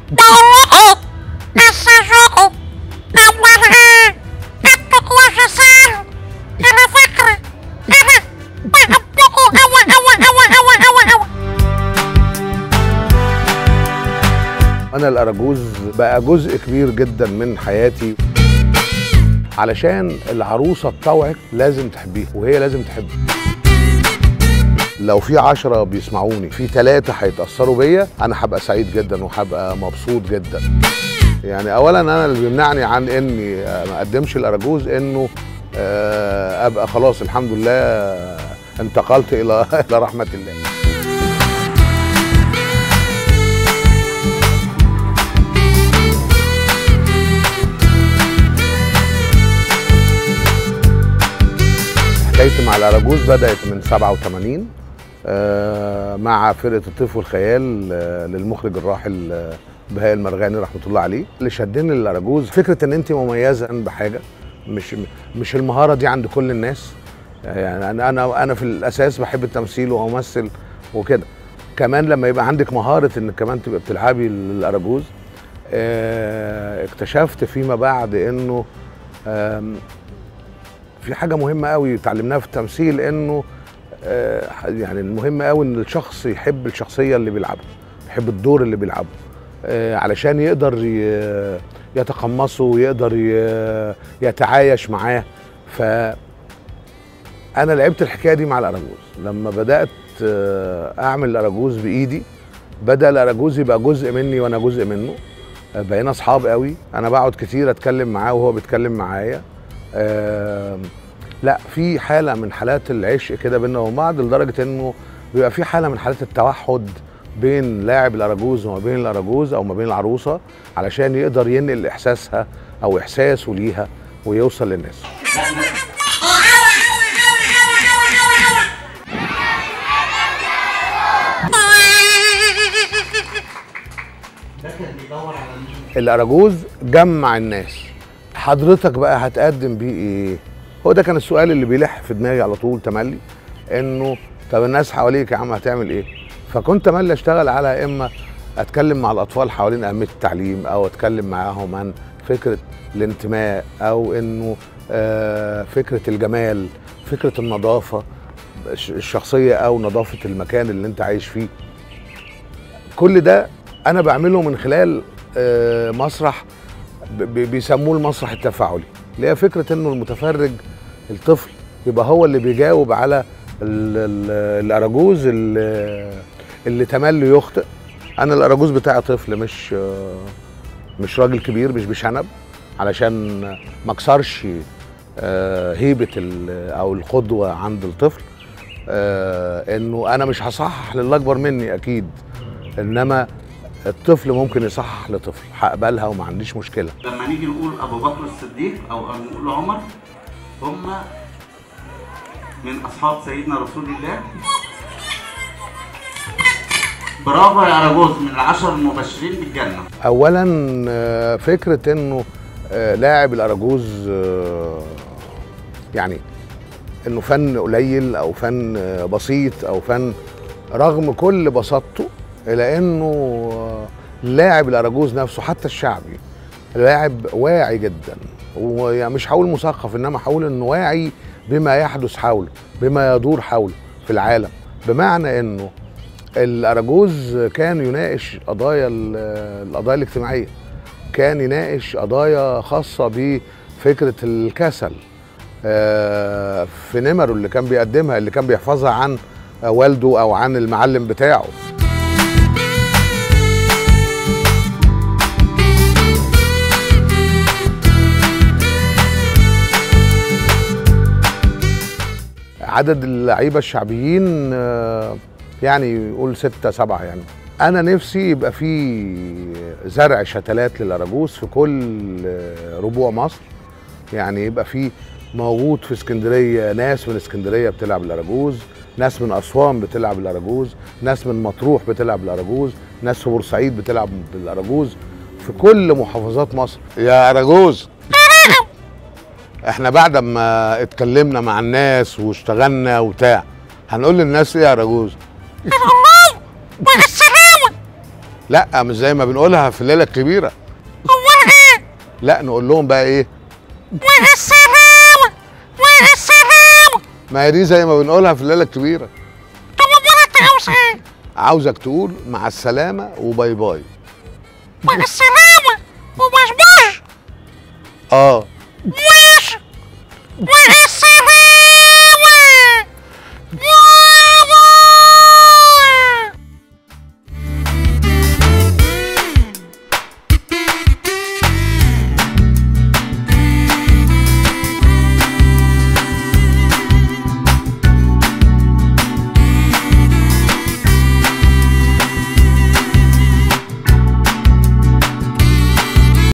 بقلقي الصحائي المرأة أبك يا حسام أنا فقرة أنا بحبك أوي أوي أوي أوي أوي أوي انا الاراجوز بقى جزء كبير جدا من حياتي علشان العروسه بتوعك لازم تحبيها وهي لازم تحبك لو في عشرة بيسمعوني في ثلاثة هيتأثروا بيا أنا هبقى سعيد جدا وهبقى مبسوط جدا يعني أولا أنا اللي بيمنعني عن إني ما أقدمش الأراجوز إنه آه، أبقى خلاص الحمد لله انتقلت إلى إلى رحمة الله حكايتي مع الاراجوز بدات من 87 آه، مع فرقه الطيف والخيال آه، للمخرج الراحل آه، بهاء المرغاني رحمه الله عليه اللي شدني للاراجوز فكره ان انت مميزه بحاجه مش مش المهاره دي عند كل الناس يعني انا انا انا في الاساس بحب التمثيل وامثل وكده كمان لما يبقى عندك مهاره انك كمان تبقى بتلعبي الاراجوز آه، اكتشفت فيما بعد انه آم، في حاجه مهمه قوي اتعلمناها في التمثيل انه آه، يعني المهم قوي ان الشخص يحب الشخصيه اللي بيلعبها يحب الدور اللي بيلعبه آه، علشان يقدر ي- يتقمصه ويقدر ي- يتعايش معاه ف انا لعبت الحكايه دي مع الاراجوز لما بدات آه، اعمل الاراجوز بايدي بدا الاراجوز يبقى جزء مني وانا جزء منه آه، بقينا اصحاب قوي انا بقعد كتير اتكلم معاه وهو بيتكلم معايا آم، لا في حاله من حالات العشق كده بينا وبين بعض لدرجه انه بيبقى في حاله من حالات التوحد بين لاعب الاراجوز وما بين الاراجوز او ما بين العروسه علشان يقدر ينقل احساسها او احساسه ليها ويوصل للناس الاراجوز جمع الناس حضرتك بقى هتقدم بيه ايه هو ده كان السؤال اللي بيلح في دماغي على طول تملي انه طب الناس حواليك يا عم هتعمل ايه فكنت تملي اشتغل على اما اتكلم مع الاطفال حوالين اهميه التعليم او اتكلم معاهم عن فكره الانتماء او انه آه، فكره الجمال فكره النظافه الش- الشخصيه او نظافه المكان اللي انت عايش فيه كل ده انا بعمله من خلال آه، مسرح ب- ب- بيسموه المسرح التفاعلي اللي هي فكره انه المتفرج الطفل يبقى هو اللي بيجاوب على ال- ال- الاراجوز اللي, اللي تملي يخطئ انا الاراجوز بتاعي طفل مش آه، مش راجل كبير مش بشنب علشان ما اكسرش آه، هيبه ال- او القدوه عند الطفل آه، انه انا مش هصحح للي اكبر مني اكيد انما الطفل ممكن يصحح لطفل هقبلها وما عنديش مشكله لما نيجي نقول ابو بكر الصديق او نقول عمر هم من اصحاب سيدنا رسول الله برافو يا اراجوز من العشر المبشرين بالجنه اولا آه، فكره انه آه، لاعب الاراجوز آه، يعني انه فن قليل او فن آه، بسيط او فن رغم كل بساطته الا انه آه، لاعب الاراجوز نفسه حتى الشعبي لاعب واعي جدا ويعني مش هقول مثقف انما هقول انه واعي بما يحدث حوله بما يدور حوله في العالم بمعنى انه الاراجوز كان يناقش قضايا ال- القضايا الاجتماعيه كان يناقش قضايا خاصه بفكره الكسل آه، في نمره اللي كان بيقدمها اللي كان بيحفظها عن والده او عن المعلم بتاعه عدد اللعيبه الشعبيين آه، يعني يقول ستة سبعة يعني أنا نفسي يبقى في زرع شتلات للأراجوز في كل آه، ربوع مصر يعني يبقى في موجود في اسكندرية ناس من اسكندرية بتلعب الأراجوز ناس من أسوان بتلعب الأراجوز ناس من مطروح بتلعب الأراجوز ناس في بورسعيد بتلعب بالأراجوز في كل محافظات مصر يا أراجوز احنا بعد ما اتكلمنا مع الناس واشتغلنا وبتاع هنقول للناس ايه يا رجوز مع السلامة لا مش زي ما بنقولها في الليله الكبيره امال ايه لا نقول لهم بقى ايه مع السلامة مع السلامة ما هي دي زي ما بنقولها في الليله الكبيره طب امال انت عاوز ايه عاوزك تقول مع السلامه وباي باي مع السلامة وبشبش اه ماشي مع السلامة